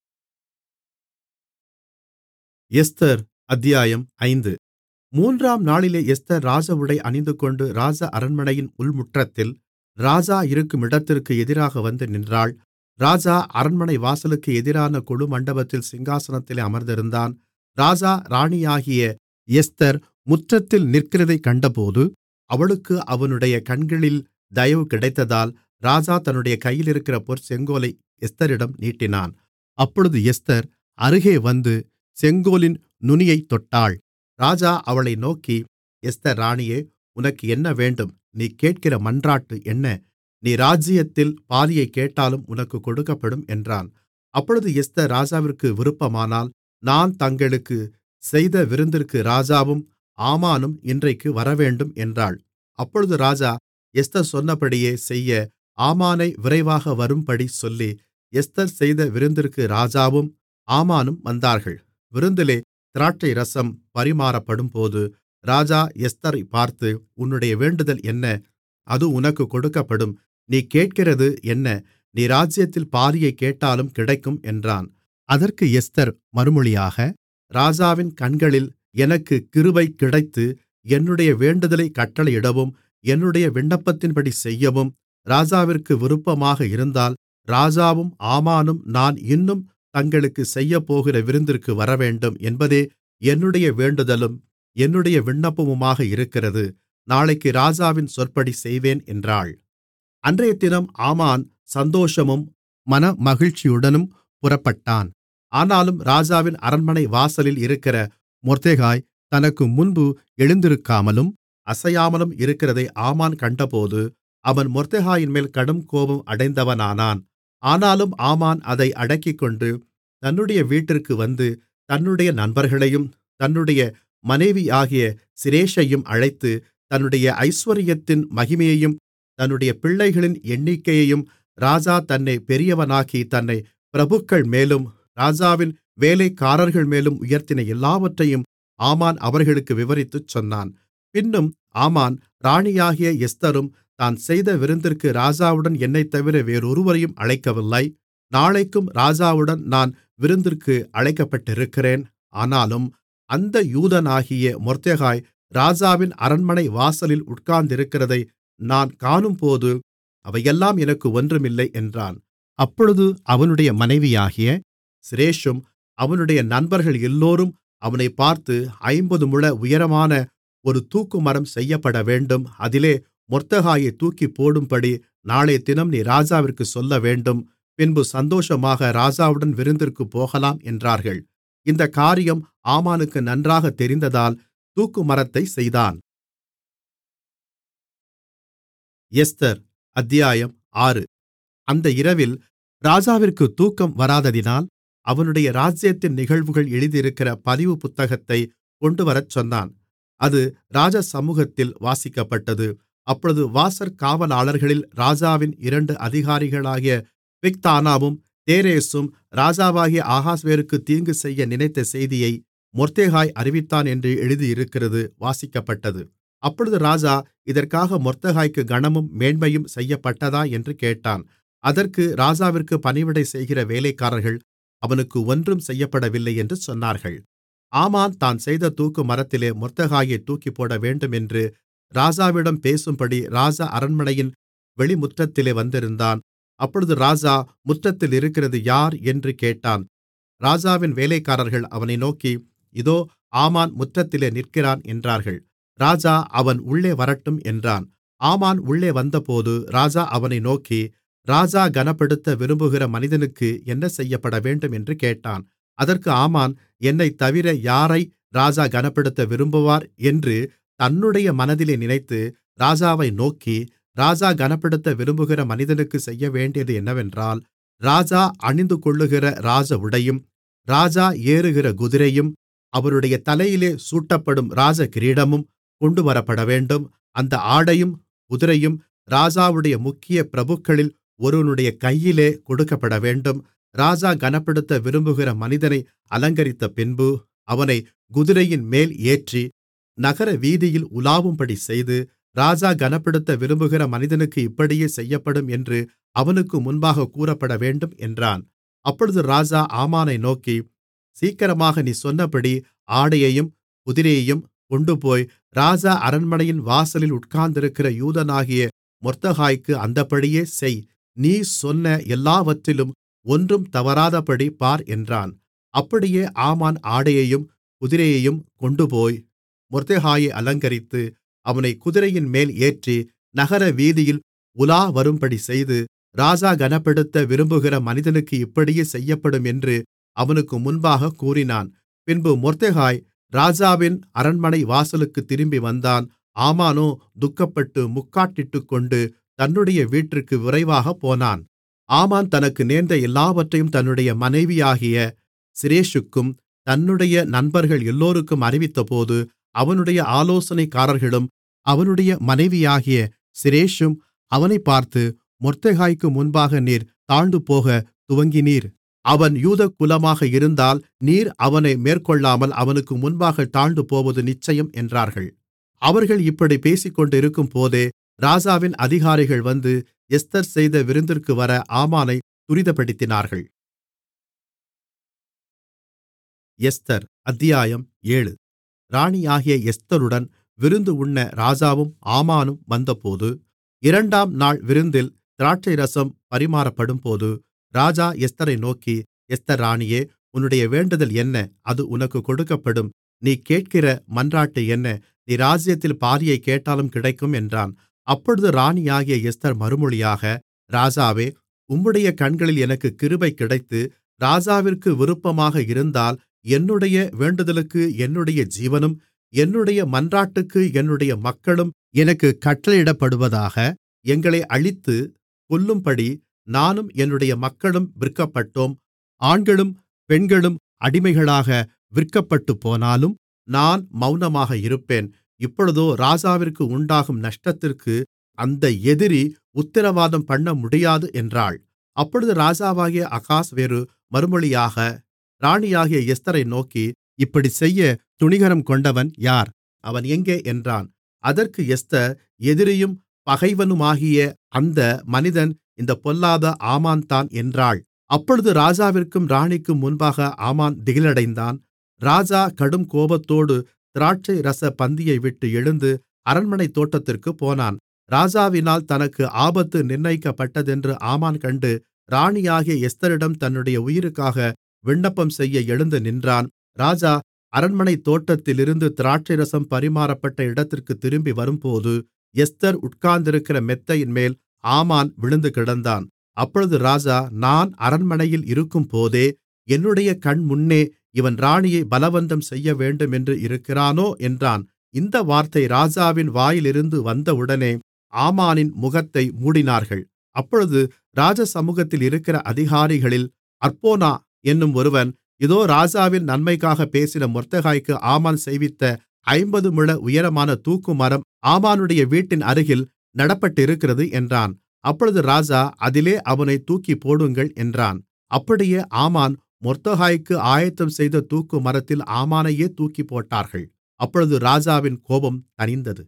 Speaker 1: எஸ்தர் அத்தியாயம் ஐந்து மூன்றாம் நாளிலே எஸ்தர் ராஜஉடை அணிந்துகொண்டு ராஜ அரண்மனையின் உள்முற்றத்தில் ராஜா இருக்கும் இடத்திற்கு எதிராக வந்து நின்றாள் ராஜா அரண்மனை வாசலுக்கு எதிரான கொலுமண்டபத்தில் சிங்காசனத்திலே அமர்ந்திருந்தான் ராஜா ராணியாகிய எஸ்தர் முற்றத்தில் நிற்கிறதைக் கண்டபோது அவளுக்கு அவனுடைய கண்களில் தயவு கிடைத்ததால் ராஜா தன்னுடைய கையிலிருக்கிற பொற்செங்கோலை எஸ்தரிடம் நீட்டினான் அப்பொழுது எஸ்தர் அருகே வந்து செங்கோலின் நுனியைத் தொட்டாள் ராஜா அவளை நோக்கி எஸ்தர் ராணியே உனக்கு என்ன வேண்டும் நீ கேட்கிற மன்றாட்டு என்ன நீ ராஜ்ஜியத்தில் பாதியைக் கேட்டாலும் உனக்குக் கொடுக்கப்படும் என்றான் அப்பொழுது எஸ்தர் ராஜாவிற்கு விருப்பமானால் நான் தங்களுக்குச் செய்த விருந்திற்கு ராஜாவும் ஆமானும் இன்றைக்கு வரவேண்டும் என்றாள் அப்பொழுது ராஜா எஸ்தர் சொன்னபடியே செய்ய ஆமானை விரைவாக வரும்படி சொல்லி எஸ்தர் செய்த விருந்திற்கு ராஜாவும் ஆமானும் வந்தார்கள் விருந்திலே திராட்சைரசம் பரிமாறப்படும்போது ராஜா எஸ்தரைப் பார்த்து உன்னுடைய வேண்டுதல் என்ன அது உனக்குக் கொடுக்கப்படும் நீ கேட்கிறது என்ன நீ ராஜ்யத்தில் பாதியைக் கேட்டாலும் கிடைக்கும் என்றான் அதற்கு எஸ்தர் மறுமொழியாக ராஜாவின் கண்களில் எனக்குக் கிருபை கிடைத்து என்னுடைய வேண்டுதலைக் கட்டளையிடவும் என்னுடைய விண்ணப்பத்தின்படி செய்யவும் ராஜாவிற்கு விருப்பமாக இருந்தால் ராஜாவும் ஆமானும் நான் இன்னும் தங்களுக்குச் செய்யப்போகிற விருந்திற்கு வரவேண்டும் என்பதே என்னுடைய வேண்டுதலும் என்னுடைய விண்ணப்பமுமாக இருக்கிறது நாளைக்கு ராஜாவின் சொற்படி செய்வேன் என்றாள் அன்றையதினம் ஆமான் சந்தோஷமும் மனமகிழ்ச்சியுடனும் புறப்பட்டான் ஆனாலும் ராஜாவின் அரண்மனை வாசலில் இருக்கிற மொர்தெகாய் தனக்கு முன்பு எழுந்திருக்காமலும் அசையாமலும் இருக்கிறதை ஆமான் கண்டபோது அவன் மொர்தெகாயின்மேல் கடும் கோபம் அடைந்தவனானான் ஆனாலும் ஆமான் அதை அடக்கிக்கொண்டு தன்னுடைய வீட்டிற்கு வந்து தன்னுடைய நண்பர்களையும் தன்னுடைய மனைவியாகிய சிரேஷையும் அழைத்து தன்னுடைய ஐசுவரியத்தின் மகிமையையும் தன்னுடைய பிள்ளைகளின் எண்ணிக்கையையும் ராஜா தன்னை பெரியவனாக்கி தன்னை பிரபுக்கள் மேலும் ராஜாவின் வேலைக்காரர்கள் மேலும் உயர்த்தின எல்லாவற்றையும் ஆமான் அவர்களுக்கு விவரித்துச் சொன்னான் பின்னும் ஆமான் ராணியாகிய எஸ்தரும் தான் செய்த விருந்திற்கு ராஜாவுடன் என்னைத்தவிர வேறொருவரையும் அழைக்கவில்லை நாளைக்கும் ராஜாவுடன் நான் விருந்திற்கு அழைக்கப்பட்டிருக்கிறேன் ஆனாலும் அந்த யூதனாகிய மொர்தெகாய் ராஜாவின் அரண்மனை வாசலில் உட்கார்ந்திருக்கிறதை நான் காணும்போது அவையெல்லாம் எனக்கு ஒன்றுமில்லை என்றான் அப்பொழுது அவனுடைய மனைவியாகிய சிரேஷும் அவனுடைய நண்பர்கள் எல்லோரும் அவனைப் பார்த்து ஐம்பது முழ உயரமான ஒரு தூக்குமரம் செய்யப்படவேண்டும் அதிலே மொர்தெகாயைத் தூக்கிப்போடும்படி நாளையதினம் நீ ராஜாவிற்குச் சொல்லவேண்டும் பின்பு சந்தோஷமாக ராஜாவுடன் விருந்திற்குப் போகலாம் என்றார்கள் இந்தக் காரியம் ஆமானுக்கு நன்றாகத் தெரிந்ததால் தூக்குமரத்தைச் செய்தான் எஸ்தர் அத்தியாயம் ஆறு அந்த இரவில் ராஜாவிற்கு தூக்கம் வராததினால் அவனுடைய ராஜ்யத்தின் நிகழ்வுகள் எழுதியிருக்கிற பதிவு புத்தகத்தைக் கொண்டுவரச் சொன்னான் அது ராஜ சமூகத்தில் வாசிக்கப்பட்டது அப்பொழுது வாசற் காவலாளர்களில் ராஜாவின் இரண்டு அதிகாரிகளாகிய பிக்தானாவும் தேரேசும் ராஜாவாகிய ஆகாஸ்வேருக்குத் தீங்கு செய்ய நினைத்த செய்தியை மொர்தெகாய் அறிவித்தான் என்று எழுதியிருக்கிறது வாசிக்கப்பட்டது அப்பொழுது ராஜா இதற்காக மொர்தெகாய்க்கு கனமும் மேன்மையும் செய்யப்பட்டதா என்று கேட்டான் அதற்கு ராஜாவிற்கு பணிவிடை செய்கிற வேலைக்காரர்கள் அவனுக்கு ஒன்றும் செய்யப்படவில்லை என்று சொன்னார்கள் ஆமான் தான் செய்த தூக்கு மரத்திலே மொர்தெகாயைத் தூக்கிப்போடவேண்டும் என்று ராஜாவிடம் பேசும்படி ராஜா அரண்மனையின் வெளிமுற்றத்திலே வந்திருந்தான் அப்பொழுது ராஜா முற்றத்தில் இருக்கிறது யார் என்று கேட்டான் ராஜாவின் வேலைக்காரர்கள் அவனை நோக்கி இதோ ஆமான் முற்றத்திலே நிற்கிறான் என்றார்கள் ராஜா அவன் உள்ளே வரட்டும் என்றான் ஆமான் உள்ளே வந்தபோது ராஜா அவனை நோக்கி ராஜா கனப்படுத்த விரும்புகிற மனிதனுக்கு என்ன செய்யப்படவேண்டும் என்று கேட்டான் அதற்கு ஆமான் என்னைத் தவிர யாரை ராஜா கனப்படுத்த விரும்புவார் என்று தன்னுடைய மனதிலே நினைத்து ராஜாவை நோக்கி ராஜா கனப்படுத்த விரும்புகிற மனிதனுக்கு செய்யவேண்டியது என்னவென்றால் ராஜா அணிந்துகொள்ளுகிற ராஜ உடையும் ராஜா ஏறுகிற குதிரையும் அவருடைய தலையிலே சூட்டப்படும் ராஜ கிரீடமும் கொண்டுவரப்படவேண்டும் அந்த ஆடையும் குதிரையும் ராஜாவுடைய முக்கிய பிரபுக்களில் ஒருவனுடைய கையிலே கொடுக்கப்படவேண்டும் ராஜா கனப்படுத்த விரும்புகிற மனிதனை அலங்கரித்த பின்பு அவனை குதிரையின் மேல் ஏற்றி நகர வீதியில் உலாவும்படி செய்து ராஜா கனப்படுத்த விரும்புகிற மனிதனுக்கு இப்படியே செய்யப்படும் என்று அவனுக்கு முன்பாக கூறப்படவேண்டும் என்றான் அப்பொழுது ராஜா ஆமானை நோக்கி சீக்கிரமாக நீ சொன்னபடி ஆடையையும் குதிரையையும் கொண்டுபோய் ராஜா அரண்மனையின் வாசலில் உட்கார்ந்திருக்கிற யூதனாகிய மொர்தகாய்க்கு அந்தப்படியே செய் நீ சொன்ன எல்லாவற்றிலும் ஒன்றும் தவறாதபடி பார் என்றான் அப்படியே ஆமான் ஆடையையும் குதிரையையும் கொண்டுபோய் மொர்தெகாயை அலங்கரித்து அவனை குதிரையின் மேல் ஏற்றி நகர வீதியில் உலா வரும்படி செய்து ராஜா கனப்படுத்த விரும்புகிற மனிதனுக்கு இப்படியே செய்யப்படும் என்று அவனுக்கு முன்பாக கூறினான் பின்பு மொர்தெகாய் ராஜாவின் அரண்மனை வாசலுக்கு திரும்பி வந்தான் ஆமானோ துக்கப்பட்டு முக்காட்டிட்டுக்கொண்டு தன்னுடைய வீட்டிற்கு விரைவாகப் போனான் ஆமான் தனக்கு நேர்ந்த எல்லாவற்றையும் தன்னுடைய மனைவியாகிய சிரேஷுக்கும் தன்னுடைய நண்பர்கள் எல்லோருக்கும் அறிவித்தபோது அவனுடைய ஆலோசனைக்காரர்களும் அவனுடைய மனைவியாகிய சிரேஷும் அவனைப் பார்த்து மொர்தெகாய்க்கு முன்பாக நீர் தாழ்ந்துபோகத் துவங்கினீர் அவன் யூதகுலமாக இருந்தால் நீர் அவனை மேற்கொள்ளாமல் அவனுக்கு முன்பாக தாழ்ந்துபோவது நிச்சயம் என்றார்கள் அவர்கள் இப்படிப் பேசிக்கொண்டிருக்கும்போதே ராஜாவின் அதிகாரிகள் வந்து எஸ்தர் செய்த விருந்திற்கு வர ஆமானை துரிதப்படுத்தினார்கள் எஸ்தர் அத்தியாயம் ஏழு ராணியாகிய எஸ்தருடன் விருந்து உண்ண ராஜாவும் ஆமானும் வந்தபோது இரண்டாம் நாள் விருந்தில் திராட்சைரசம் பரிமாறப்படும்போது ராஜா எஸ்தரை நோக்கி எஸ்தர் ராணியே உன்னுடைய வேண்டுதல் என்ன அது உனக்கு கொடுக்கப்படும் நீ கேட்கிற மன்றாட்டு என்ன நீ ராஜ்யத்தில் பாதியைக் கேட்டாலும் கிடைக்கும் என்றான் அப்பொழுது ராணியாகிய எஸ்தர் மறுமொழியாக ராஜாவே உம்முடைய கண்களில் எனக்கு கிருபை கிடைத்து ராஜாவிற்கு விருப்பமாக இருந்தால் என்னுடைய வேண்டுதலுக்கு என்னுடைய ஜீவனும் என்னுடைய மன்றாட்டுக்கு என்னுடைய மக்களும் எனக்கு கட்டளையிடப்படுவதாக எங்களை அழித்து கொல்லும்படி நானும் என்னுடைய மக்களும் விற்கப்பட்டோம் ஆண்களும் பெண்களும் அடிமைகளாக விற்கப்பட்டுப்போனாலும் நான் மௌனமாக இருப்பேன் இப்பொழுதோ ராஜாவிற்கு உண்டாகும் நஷ்டத்திற்கு அந்த எதிரி உத்திரவாதம் பண்ண முடியாது என்றாள் அப்பொழுது ராஜாவாகிய அகாஸ்வேரு மறுமொழியாக ராணியாகிய எஸ்தரை நோக்கி இப்படிச் செய்ய துணிகரம் கொண்டவன் யார் அவன் எங்கே என்றான் அதற்கு எஸ்தர் எதிரியும் பகைவனுமாகிய அந்த மனிதன் இந்தப் பொல்லாத ஆமான்தான் என்றாள் அப்பொழுது ராஜாவிற்கும் ராணிக்கும் முன்பாக ஆமான் திகிலடைந்தான் ராஜா கடும் கோபத்தோடு திராட்சை ரச பந்தியை விட்டு எழுந்து அரண்மனைத் தோட்டத்திற்குப் போனான் ராஜாவினால் தனக்கு ஆபத்து நிர்ணயிக்கப்பட்டதென்று ஆமான் கண்டு ராணியாகிய எஸ்தரிடம் தன்னுடைய உயிருக்காக விண்ணப்பம் செய்ய எழுந்து நின்றான் ராஜா அரண்மனைத் தோட்டத்திலிருந்து திராட்சைரசம் பரிமாறப்பட்ட இடத்திற்குத் திரும்பி வரும்போது எஸ்தர் உட்கார்ந்திருக்கிற மெத்தையின்மேல் ஆமான் விழுந்து கிடந்தான் அப்பொழுது ராஜா நான் அரண்மனையில் இருக்கும்போதே என்னுடைய கண்முன்னே இவன் ராணியை பலவந்தம் செய்யவேண்டும் என்று இருக்கிறானோ என்றான் இந்த வார்த்தை ராஜாவின் வாயிலிருந்து வந்தவுடனே ஆமானின் முகத்தை மூடினார்கள் அப்பொழுது ராஜசமுகத்தில் இருக்கிற அதிகாரிகளில் அற்போனா என்னும் ஒருவன் இதோ ராஜாவின் நன்மைக்காக பேசின மொர்தெகாய்க்கு ஆமான் செய்வித்த ஐம்பது முழ உயரமான தூக்குமரம் ஆமானுடைய வீட்டின் அருகில் நடப்பட்டிருக்கிறது என்றான் அப்பொழுது ராஜா அதிலே அவனைத் தூக்கிப்போடுங்கள் என்றான் அப்படியே ஆமான் மொர்தெகாய்க்கு ஆயத்தம் செய்த தூக்குமரத்தில் ஆமானையே தூக்கிப்போட்டார்கள் அப்பொழுது ராஜாவின் கோபம் தணிந்தது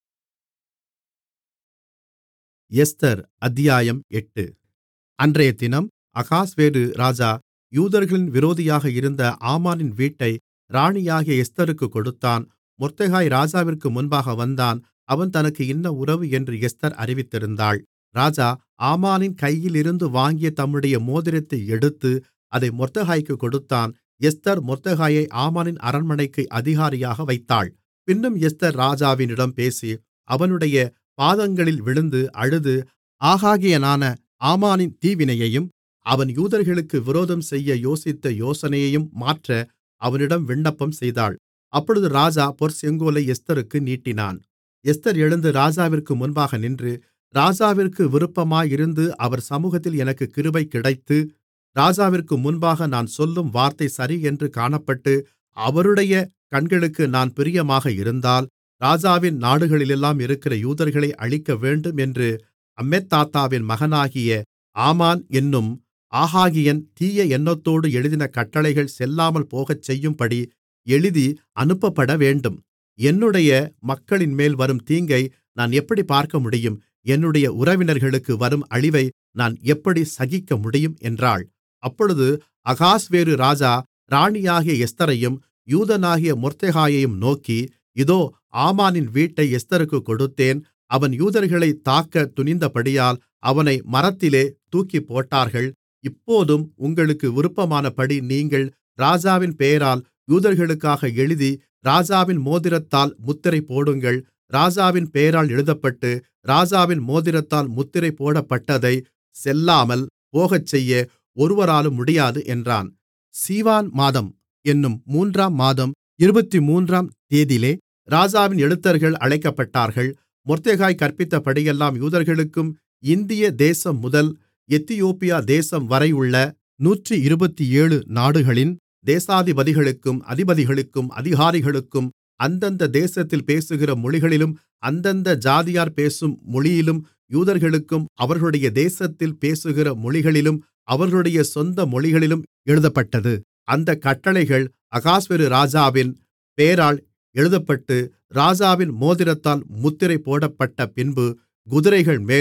Speaker 1: எஸ்தர் அத்தியாயம் எட்டு அன்றையதினம் அகாஸ்வேரு ராஜா யூதர்களின் விரோதியாக இருந்த ஆமானின் வீட்டை ராணியாகிய எஸ்தருக்குக் கொடுத்தான் மொர்தெகாய் ராஜாவிற்கு முன்பாக வந்தான் அவன் தனக்கு இன்ன உறவு என்று எஸ்தர் அறிவித்திருந்தாள் ராஜா ஆமானின் கையிலிருந்து வாங்கிய தம்முடைய மோதிரத்தை எடுத்து அதை மொர்தெகாய்க்குக் கொடுத்தான் எஸ்தர் மொர்தெகாயை ஆமானின் அரண்மனைக்கு அதிகாரியாக வைத்தாள் பின்னும் எஸ்தர் ராஜாவினிடம் பேசி அவனுடைய பாதங்களில் விழுந்து அழுது ஆகாகியனான ஆமானின் தீவினையையும் அவன் யூதர்களுக்கு விரோதம் செய்ய யோசித்த யோசனையையும் மாற்ற அவனிடம் விண்ணப்பம் செய்தாள் அப்பொழுது ராஜா பொற்செங்கோலை எஸ்தருக்கு நீட்டினான் எஸ்தர் எழுந்து ராஜாவிற்கு முன்பாக நின்று ராஜாவிற்கு விருப்பமாயிருந்து அவர் சமூகத்தில் எனக்கு கிருபை கிடைத்து ராஜாவிற்கு முன்பாக நான் சொல்லும் வார்த்தை சரியென்று காணப்பட்டு அவருடைய கண்களுக்கு நான் பிரியமாக இருந்தால் ராஜாவின் நாடுகளிலெல்லாம் இருக்கிற யூதர்களை அழிக்கவேண்டும் என்று அம்மெத்தாத்தாவின் மகனாகிய ஆமான் என்னும் ஆகாகியன் தீய எண்ணத்தோடு எழுதின கட்டளைகள் செல்லாமல் போகச்செய்யும்படி எழுதி அனுப்பப்படவேண்டும் என்னுடைய மக்களின்மேல் வரும் தீங்கை நான் எப்படி பார்க்கமுடியும் என்னுடைய உறவினர்களுக்கு வரும் அழிவை நான் எப்படி சகிக்கமுடியும் என்றாள் அப்பொழுது அகாஸ்வேரு ராஜா ராணியாகிய எஸ்தரையும் யூதனாகிய மொர்தெகாயையும் நோக்கி இதோ ஆமானின் வீட்டை எஸ்தருக்குக் கொடுத்தேன் அவன் யூதர்களைத் தாக்கத் துணிந்தபடியால் அவனை மரத்திலே தூக்கிப்போட்டார்கள் இப்போதும் உங்களுக்கு விருப்பமானபடி நீங்கள் ராஜாவின் பெயரால் யூதர்களுக்காக எழுதி ராஜாவின் மோதிரத்தால் முத்திரை போடுங்கள் ராஜாவின் பெயரால் எழுதப்பட்டு ராஜாவின் மோதிரத்தால் முத்திரை போடப்பட்டதை செல்லாமல் போகச்செய்ய ஒருவராலும் முடியாது என்றான் சீவான் மாதம் என்னும் மூன்றாம் மாதம் இருபத்துமூன்றாம் தேதிலே ராஜாவின் எழுத்தர்கள் அழைக்கப்பட்டார்கள் மொர்தெகாய் கற்பித்தபடியெல்லாம் யூதர்களுக்கும் இந்திய தேசம் முதல் எத்தியோப்பியா தேசம் வரையுள்ள நூற்றி இருபத்தேழு நாடுகளின் தேசாதிபதிகளுக்கும் அதிபதிகளுக்கும் அதிகாரிகளுக்கும் அந்தந்த தேசத்தில் பேசுகிற மொழிகளிலும் அந்தந்த ஜாதியார் பேசும் மொழியிலும் யூதர்களுக்கும் அவர்களுடைய தேசத்தில் பேசுகிற மொழிகளிலும் அவர்களுடைய சொந்த மொழிகளிலும் எழுதப்பட்டது அந்தக் கட்டளைகள் அகாஸ்வேரு ராஜாவின் பெயரால் எழுதப்பட்டு ராஜாவின் மோதிரத்தால் முத்திரை போடப்பட்ட பின்பு குதிரைகள் மேலும்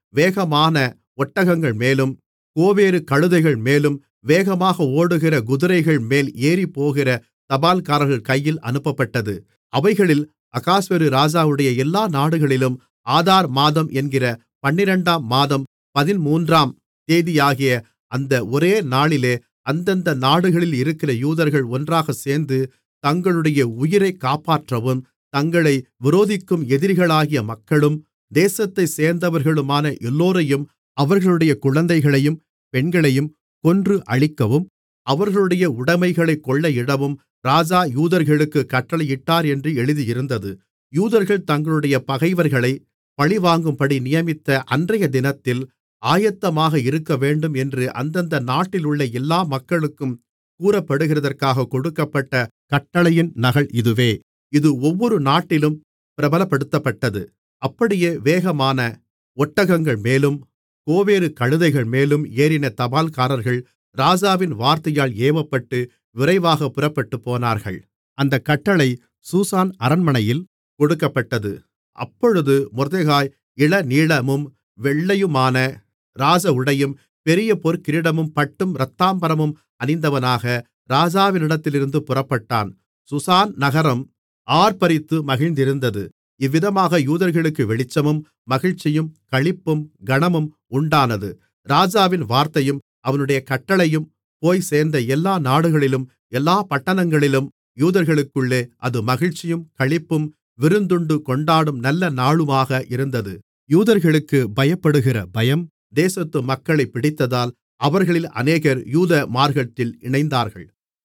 Speaker 1: வேகமான ஒட்டகங்கள்மேலும் கோவேறு கழுதைகள்மேலும் வேகமாக ஓடுகிற குதிரைகள்மேல் ஏறிப்போகிற தபால்காரர்கள் கையில் அனுப்பப்பட்டது அவைகளில் அகாஸ்வேரு ராஜாவுடைய எல்லா நாடுகளிலும் ஆதார் மாதம் என்கிற பன்னிரண்டாம் மாதம் பதிமூன்றாம் தேதியாகிய அந்த ஒரே நாளிலே அந்தந்த நாடுகளில் இருக்கிற யூதர்கள் ஒன்றாகச் சேர்ந்து தங்களுடைய உயிரைக் காப்பாற்றவும் தங்களை விரோதிக்கும் எதிரிகளாகிய மக்களும் தேசத்தைச் சேர்ந்தவர்களுமான எல்லோரையும் அவர்களுடைய குழந்தைகளையும் பெண்களையும் கொன்று அழிக்கவும் அவர்களுடைய உடைமைகளைக் கொள்ளையிடவும் ராஜா யூதர்களுக்குக் கட்டளையிட்டார் என்று எழுதியிருந்தது யூதர்கள் தங்களுடைய பகைவர்களைப் பழிவாங்கும்படி நியமித்த அன்றைய தினத்தில் ஆயத்தமாக இருக்கவேண்டும் என்று அந்தந்த நாட்டிலுள்ள எல்லா மக்களுக்கும் கூறப்படுகிறதற்காகக் கொடுக்கப்பட்ட கட்டளையின் நகல் இதுவே இது ஒவ்வொரு நாட்டிலும் பிரபலப்படுத்தப்பட்டது அப்படியே வேகமான ஒட்டகங்கள்மேலும் கோவேறு கழுதைகள்மேலும் ஏறின தபால்காரர்கள் ராஜாவின் வார்த்தையால் ஏவப்பட்டு விரைவாகப் புறப்பட்டுப்போனார்கள் அந்தக் கட்டளை சூசான் அரண்மனையில் கொடுக்கப்பட்டது அப்பொழுது மொர்தெகாய் இளநீலமும் வெள்ளையுமான ராஜஉடையும் பெரிய பொற்கிரீடமும் பட்டும் இரத்தாம்பரமும் அணிந்தவனாக ராஜாவினிடத்திலிருந்து புறப்பட்டான் சூசான் நகரம் ஆர்ப்பரித்து மகிழ்ந்திருந்தது இவ்விதமாக யூதர்களுக்கு வெளிச்சமும் மகிழ்ச்சியும் களிப்பும் கனமும் உண்டானது ராஜாவின் வார்த்தையும் அவனுடைய கட்டளையும் போய்ச் சேர்ந்த எல்லா நாடுகளிலும் எல்லா பட்டணங்களிலும் யூதர்களுக்குள்ளே அது மகிழ்ச்சியும் களிப்பும் விருந்துண்டு கொண்டாடும் நல்ல நாளுமாக இருந்தது யூதர்களுக்கு பயப்படுகிற பயம் தேசத்து மக்களைப் பிடித்ததால் அவர்களில் அநேகர் யூத மார்க்கத்தில் இணைந்தார்கள்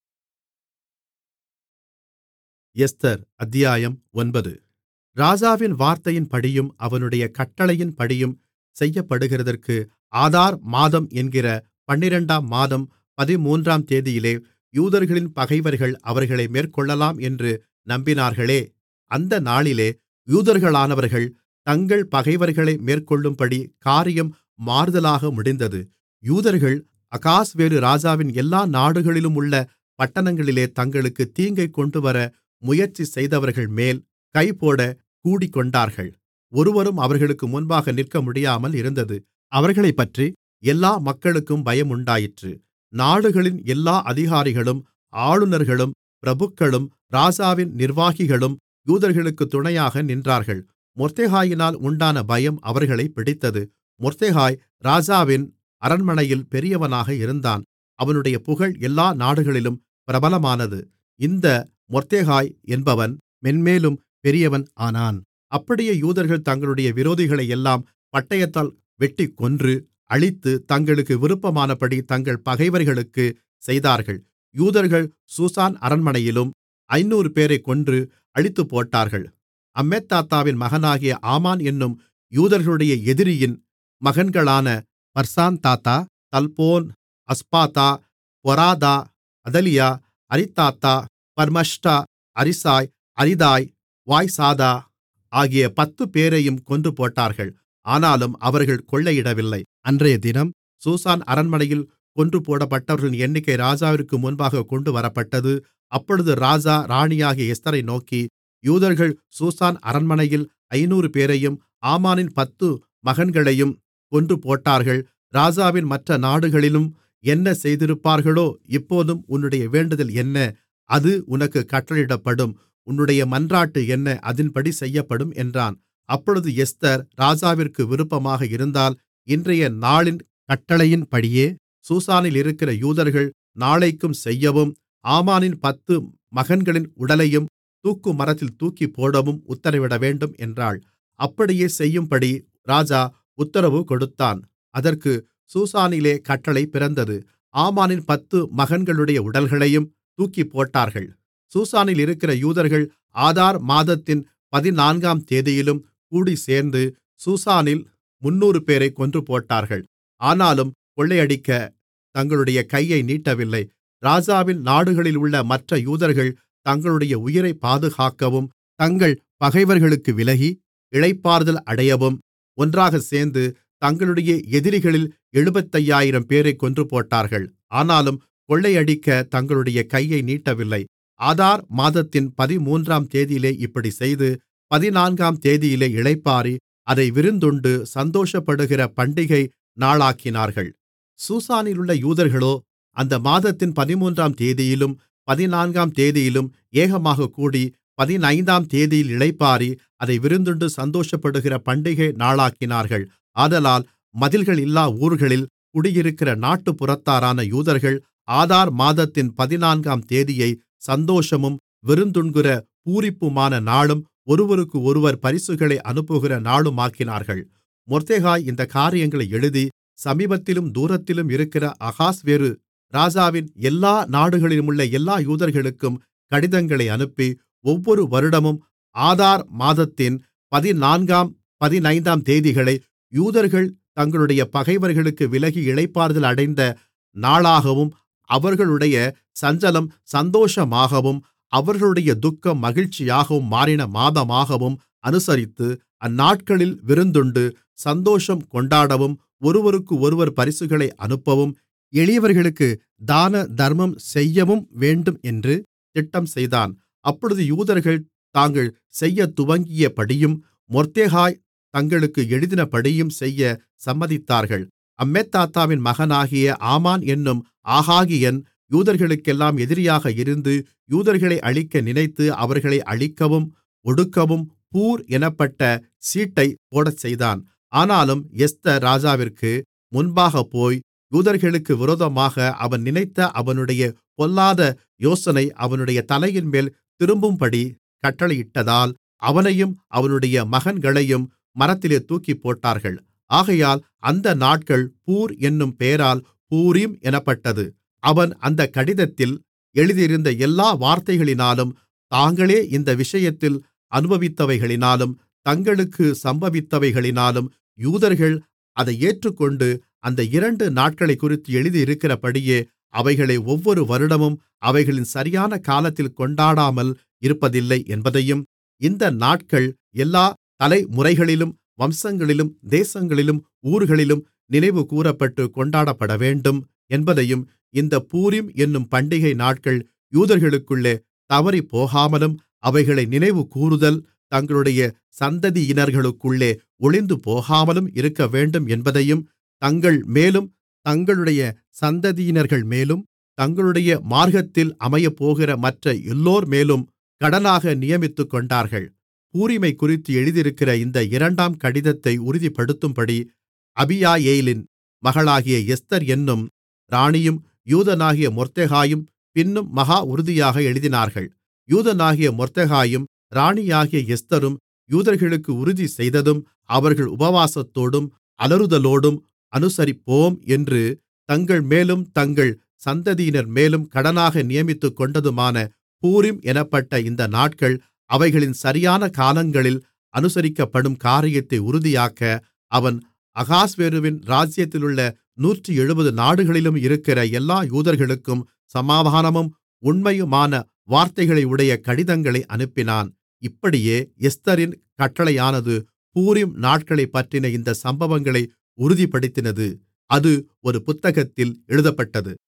Speaker 1: எஸ்தர் அத்தியாயம் ஒன்பது ராஜாவின் வார்த்தையின்படியும் அவனுடைய கட்டளையின்படியும் செய்யப்படுகிறதற்கு ஆதார் மாதம் என்கிற பன்னிரண்டாம் மாதம் பதிமூன்றாம் தேதியிலே யூதர்களின் பகைவர்கள் அவர்களை மேற்கொள்ளலாம் என்று நம்பினார்களே அந்த நாளிலே யூதர்களானவர்கள் தங்கள் பகைவர்களை மேற்கொள்ளும்படி காரியம் மாறுதலாக முடிந்தது யூதர்கள் அகாஸ்வேரு ராஜாவின் எல்லா நாடுகளிலுமுள்ள பட்டணங்களிலே தங்களுக்கு தீங்கைக் கொண்டுவர முயற்சி செய்தவர்கள்மேல் கைபோடக் கூடிக்கொண்டார்கள் ஒருவரும் அவர்களுக்கு முன்பாக நிற்க முடியாமல் இருந்தது அவர்களைப்பற்றி எல்லா மக்களுக்கும் பயமுண்டாயிற்று நாடுகளின் எல்லா அதிகாரிகளும் ஆளுநர்களும் பிரபுக்களும் ராஜாவின் நிர்வாகிகளும் யூதர்களுக்கு துணையாக நின்றார்கள் மொர்தெகாயினால் உண்டான பயம் அவர்களைப் பிடித்தது மொர்தெகாய் ராஜாவின் அரண்மனையில் பெரியவனாக இருந்தான் அவனுடைய புகழ் எல்லா நாடுகளிலும் பிரபலமானது இந்த மொர்தெகாய் என்பவன் மென்மேலும் பெரியவன் ஆனான் அப்படியே யூதர்கள் தங்களுடைய விரோதிகளையெல்லாம் பட்டயத்தால் வெட்டிக் கொன்று அழித்து தங்களுக்கு விருப்பமானபடி தங்கள் பகைவர்களுக்குச் செய்தார்கள் யூதர்கள் சூசான் அரண்மனையிலும் ஐந்நூறு பேரைக் கொன்று அழித்துப்போட்டார்கள் அம்மெதாத்தாவின் மகனாகிய ஆமான் என்னும் யூதர்களுடைய எதிரியின் மகன்களான பர்சான்தாத்தா தல்போன் அஸ்பாதா பொராதா அதலியா அரித்தாத்தா பர்மஷ்டா அரிசாய் அரிதாய் வாய்சாதா ஆகிய பத்துப்பேரையும் கொன்றுபோட்டார்கள் ஆனாலும் அவர்கள் கொள்ளையிடவில்லை அன்றையதினம் சூசான் அரண்மனையில் கொன்றுபோடப்பட்டவர்களின் எண்ணிக்கை ராஜாவிற்கு முன்பாகக் கொண்டுவரப்பட்டது அப்பொழுது ராஜா ராணியாகிய எஸ்தரை நோக்கி யூதர்கள் சூசான் அரண்மனையில் ஐந்நூறு பேரையும் ஆமானின் பத்து மகன்களையும் கொன்றுபோட்டார்கள் ராஜாவின் மற்ற நாடுகளிலும் என்ன செய்திருப்பார்களோ இப்போதும் உன்னுடைய வேண்டுதல் என்ன அது உனக்குக் கட்டளையிடப்படும் உன்னுடைய மன்றாட்டு என்ன அதின்படி செய்யப்படும் என்றான் அப்பொழுது எஸ்தர் ராஜாவிற்கு விருப்பமாக இருந்தால் இன்றைய நாளின் கட்டளையின்படியே சூசானில் இருக்கிற யூதர்கள் நாளைக்கும் செய்யவும் ஆமானின் பத்து மகன்களின் உடலையும் தூக்குமரத்தில் தூக்கிப்போடவும் உத்தரவிடவேண்டும் என்றாள் அப்படியே செய்யும்படி ராஜா உத்தரவு கொடுத்தான் அதற்கு சூசானிலே கட்டளை பிறந்தது ஆமானின் பத்து மகன்களுடைய உடல்களையும் தூக்கிப்போட்டார்கள் சூசானில் இருக்கிற யூதர்கள் ஆதார் மாதத்தின் பதினான்காம் தேதியிலும் கூடிச்சேர்ந்து சூசானில் முந்நூறு பேரை கொன்றுபோட்டார்கள் ஆனாலும் கொள்ளையடிக்க தங்களுடைய கையை நீட்டவில்லை ராஜாவின் நாடுகளில் உள்ள மற்ற யூதர்கள் தங்களுடைய உயிரை பாதுகாக்கவும் தங்கள் பகைவர்களுக்கு விலகி இளைப்பாறுதல் அடையவும் ஒன்றாகச் சேர்ந்து தங்களுடைய எதிரிகளில் எழுபத்தையாயிரம் பேரைக் கொன்றுபோட்டார்கள் ஆனாலும் கொள்ளையடிக்க தங்களுடைய கையை நீட்டவில்லை ஆதார் மாதத்தின் பதிமூன்றாம் தேதியிலே இப்படிச் செய்து பதினான்காம் தேதியிலே இளைப்பாறி அதை விருந்துண்டு சந்தோஷப்படுகிற பண்டிகை நாளாக்கினார்கள் சூசானிலுள்ள யூதர்களோ அந்த மாதத்தின் பதிமூன்றாம் தேதியிலும் பதினான்காம் தேதியிலும் ஏகமாகக் கூடி பதினைந்தாம் தேதியில் இளைப்பாறி அதை விருந்துண்டு சந்தோஷப்படுகிற பண்டிகை நாளாக்கினார்கள் ஆதலால் மதில்கள் இல்லா ஊர்களில் குடியிருக்கிற நாட்டுப்புறத்தாரான யூதர்கள் ஆதார் மாதத்தின் பதினான்காம் தேதியை சந்தோஷமும் விருந்துண்கிற பூரிப்புமான நாளும் ஒருவருக்கொருவர் பரிசுகளை அனுப்புகிற நாளுமாக்கினார்கள் மொர்தெகாய் இந்தக் காரியங்களை எழுதி சமீபத்திலும் தூரத்திலும் இருக்கிற அகாஸ்வேரு ராஜாவின் எல்லா நாடுகளிலுமுள்ள எல்லா யூதர்களுக்கும் கடிதங்களை அனுப்பி ஒவ்வொரு வருடமும் ஆதார் மாதத்தின் பதினான்காம் பதினைந்தாம் தேதிகளை யூதர்கள் தங்களுடைய பகைவர்களுக்கு விலகி இளைப்பாறுதல் அடைந்த நாளாகவும் அவர்களுடைய சஞ்சலம் சந்தோஷமாகவும் அவர்களுடைய துக்கம் மகிழ்ச்சியாகவும் மாறின மாதமாகவும் அனுசரித்து அந்நாட்களில் விருந்துண்டு சந்தோஷம் கொண்டாடவும் ஒருவருக்கொருவர் பரிசுகளை அனுப்பவும் எளியவர்களுக்கு தான தர்மம் செய்யவும் வேண்டும் என்று திட்டம் செய்தான் அப்பொழுது யூதர்கள் தாங்கள் செய்யத் துவங்கியபடியும் மொர்தெகாய் தங்களுக்கு எழுதினபடியும் செய்ய சம்மதித்தார்கள் அம்மெதாத்தாவின் மகனாகிய ஆமான் என்னும் ஆகாகியன் யூதர்களுக்கெல்லாம் எதிரியாக இருந்து யூதர்களை அழிக்க நினைத்து அவர்களை அழிக்கவும் ஒடுக்கவும் பூர் எனப்பட்ட சீட்டைப் போடச்செய்தான் ஆனாலும் எஸ்தர் ராஜாவிற்கு முன்பாகப் போய் யூதர்களுக்கு விரோதமாக அவன் நினைத்த அவனுடைய பொல்லாத யோசனை அவனுடைய தலையின்மேல் திரும்பும்படி கட்டளையிட்டதால் அவனையும் அவனுடைய மகன்களையும் மரத்திலே தூக்கிப்போட்டார்கள் ஆகையால் அந்த நாட்கள் பூர் என்னும் பெயரால் பூரீம் எனப்பட்டது அவன் அந்தக் கடிதத்தில் எழுதியிருந்த எல்லா வார்த்தைகளினாலும் தாங்களே இந்த விஷயத்தில் அனுபவித்தவைகளினாலும் தங்களுக்கு சம்பவித்தவைகளினாலும் யூதர்கள் அதை ஏற்றுக்கொண்டு அந்த இரண்டு நாட்களைக்குறித்து எழுதியிருக்கிறபடியே அவைகளை ஒவ்வொரு வருடமும் அவைகளின் சரியான காலத்தில் கொண்டாடாமல் இருப்பதில்லை என்பதையும் இந்த நாட்கள் எல்லா தலைமுறைகளிலும் வம்சங்களிலும் தேசங்களிலும் ஊர்களிலும் நினைவுகூரப்பட்டு கொண்டாடப்படவேண்டும் என்பதையும் இந்த பூரீம் என்னும் பண்டிகை நாட்கள் யூதர்களுக்குள்ளே தவறிப்போகாமலும் அவைகளை நினைவுகூருதல் தங்களுடைய சந்ததியினர்களுக்குள்ளே ஒழிந்துபோகாமலும் இருக்கவேண்டும் என்பதையும் தங்கள் மேலும் தங்களுடைய சந்ததியினர்கள்மேலும் தங்களுடைய மார்க்கத்தில் அமையப்போகிற மற்ற எல்லோர்மேலும் கடனாக நியமித்துக்கொண்டார்கள் பூரிமைக்குறித்து எழுதியிருக்கிற இந்த இரண்டாம் கடிதத்தை உறுதிப்படுத்தும்படி அபியாயேலின் மகளாகிய எஸ்தர் என்னும் ராணியும் யூதனாகிய மொர்தெகாயும் பின்னும் மகா உறுதியாக எழுதினார்கள் யூதனாகிய மொர்தெகாயும் ராணியாகிய எஸ்தரும் யூதர்களுக்கு உறுதி செய்ததும் அவர்கள் உபவாசத்தோடும் அலறுதலோடும் அனுசரிப்போம் என்று தங்கள்மேலும் தங்கள் சந்ததியினர்மேலும் கடனாக நியமித்துக்கொண்டதுமான பூரிம் எனப்பட்ட இந்த நாட்கள் அவைகளின் சரியான காலங்களில் அனுசரிக்கப்படும் காரியத்தை உறுதியாக்க அவன் அகாஸ்வேருவின் ராஜ்யத்திலுள்ள நூற்றி எழுபது நாடுகளிலும் இருக்கிற எல்லா யூதர்களுக்கும் சமாதானமும் உண்மையுமான வார்த்தைகளையுடைய கடிதங்களை அனுப்பினான் இப்படியே எஸ்தரின் கட்டளையானது பூரிம் நாட்களைப் பற்றின இந்த சம்பவங்களை உறுதிப்படுத்தினது அது ஒரு புத்தகத்தில் எழுதப்பட்டது